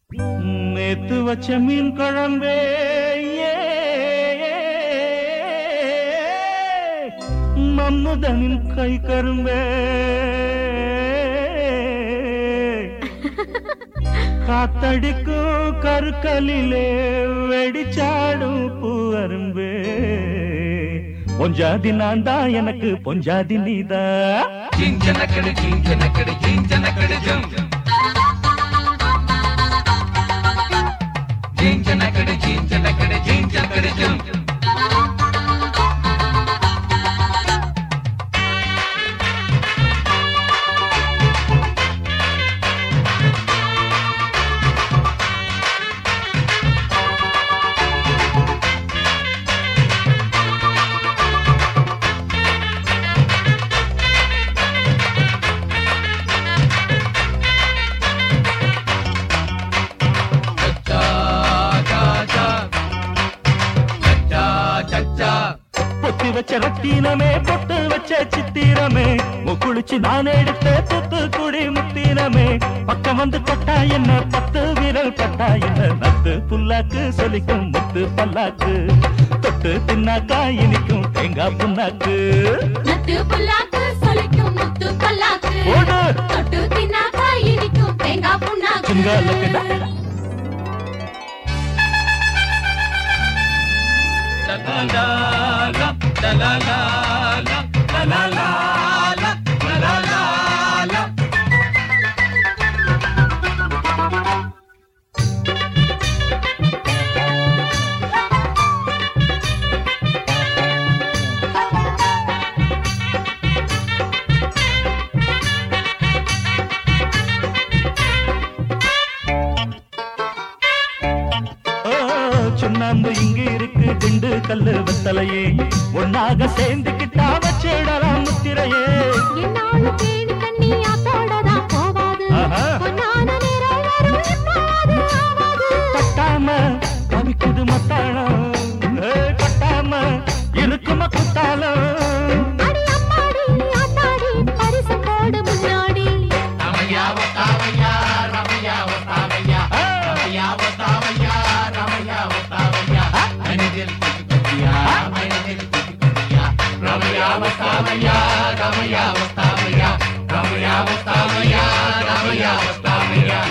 நேத்து வச்ச மீன் குழம்பே ஏ, மம்முதனின் கை கரும்பே காத்தடிக்கும் கருக்கலிலே வெடிச்சாடும் பூவரும்பே பொஞ்சாதி நான் தான் எனக்கு பொஞ்சாதி நீதான் జింజనకడి జింజనకడి జింజనకడి జం జింజనకడి జింజనకడి జింజనకడి జం చచ్చా చాచా చచ్చా చచ్చా பொத்தி வச்ச ரத்தினமே பொட்டு வச்ச சித்திரமே முக்குளிச்சு நான் எடுத்த துத்து குடி முத்தினமே பக்கம் வந்து கொட்டா என்ன பத்து விரல் பட்டா என்ன நத்து புல்லாக்கு சொலிக்கும் முத்து பல்லாக்கு தொட்டு தின்னாக்கா இனிக்கும் தேங்காய் புண்ணாக்கு நத்து புல்லாக்கு சொலிக்கும் முத்து பல்லாக்கு ஓடு தொட்டு தின்னாக்கா இனிக்கும் தேங்காய் புண்ணாக்கு சுங்காலுக்கு டா. லலலாலா லலலாலா லலலாலா லலலாலா ஓ, சுண்ணாம்பு இங்க இருக்கு திண்டு கல்லு வெத்தலையே ஒன்னாக சேர்ந்துக்கிட்டா வச்சிடலாம் முத்திரையே என்னாலும் தேடி தண்ணி ஆத்தோடதான் போவாது ஆஹா. பொன்னான நேரம் வரும் இப்போது ஆவாது கட்டாம கவிக்குது மத்தாளம் ஏ, கட்டாம இருக்கும குத்தாலம் அடி அம்மாடி ஆத்தாடி பரிசு போடு முன்னாடி ரமயா ஒத்தாவையா ரமயா ஒத்தாவையா ஆ. ரமயா ஒத்தாவையா ரமயா ஒத்தாவையா மனதில் குதியா மனதில் குதியா ரமயா ஒத்தாவையா ரமயா ஒத்தாவையா ரமயா ஒத்தாவையா ரமயா ஒத்தாவையா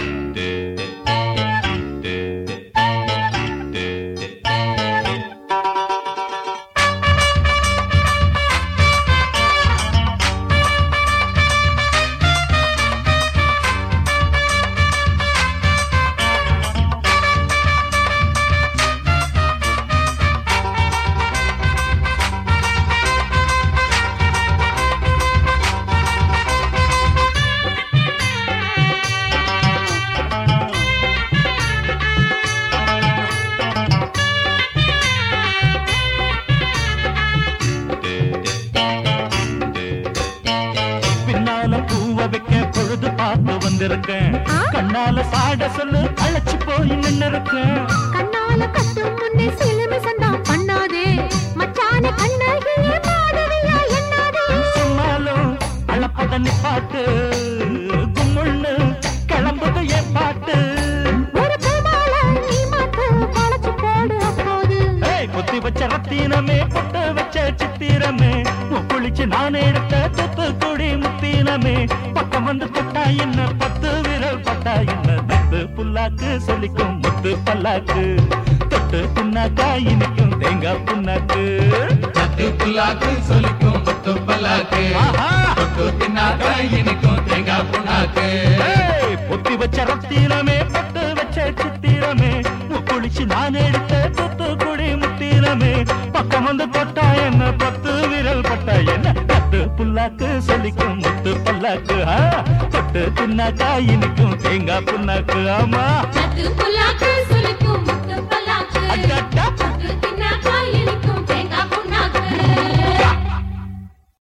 பின்னால பூவ வைக்க பொழுது பார்த்து வந்திருக்கேன் ஆ? கண்ணால சாட சொல்லு அழைச்சு போய் நின்னு இருக்கேன் கண்ணால கட்டும் முன்னே சிலுமி சண்டாம் பண்ணாதே மச்சான கண்ணகியே மாதவியா எண்ணாதே சொன்னாலும் அழப்பத நிப்பாட்டு கும்முன்னு கிளம்புது என் பாட்டு ஒரு பூமால நீ மாத்து வளைச்சு போடு அப்போது ஏய், குத்தி வச்ச ரத்தினமே பொட்டு வச்ச சித்திரமே குளிச்சு நான் எடுத்த துத்து குடி முத்தினமே பக்கம் வந்து தொட்டா என்ன பத்து விரல் பட்டா என்ன நத்து புல்லாக்கு சொல்லிக்கும் முத்து பல்லாக்கு தொட்டு புண்ணாக்கா இனிக்கும் தேங்காய் புண்ணாக்கு பத்து புல்லாக்கு சொல்லிக்கும் பத்து பல்லாக்கு ஆஹா! தொட்டு தின்னாக்க இனிக்கும் தேங்காய் புண்ணாக்கு ஏய், பொத்தி வச்ச ரத்தினமே பொட்டு வச்ச சித்திரமே குளிச்சு நான் எடுத்த துத்து குடி முத்தினமே பக்கம் வந்து தொட்டா என்ன பத்து விரல் பட்டா என்ன பத்து புல்லாக்கு சொல்லிக்கும் முத்து பல்லாக்கு ஆ, தொட்டு தின்னாக்கா இனிக்கும் தேங்காய் புண்ணாக்கு ஆமா நத்து புல்லாக்கு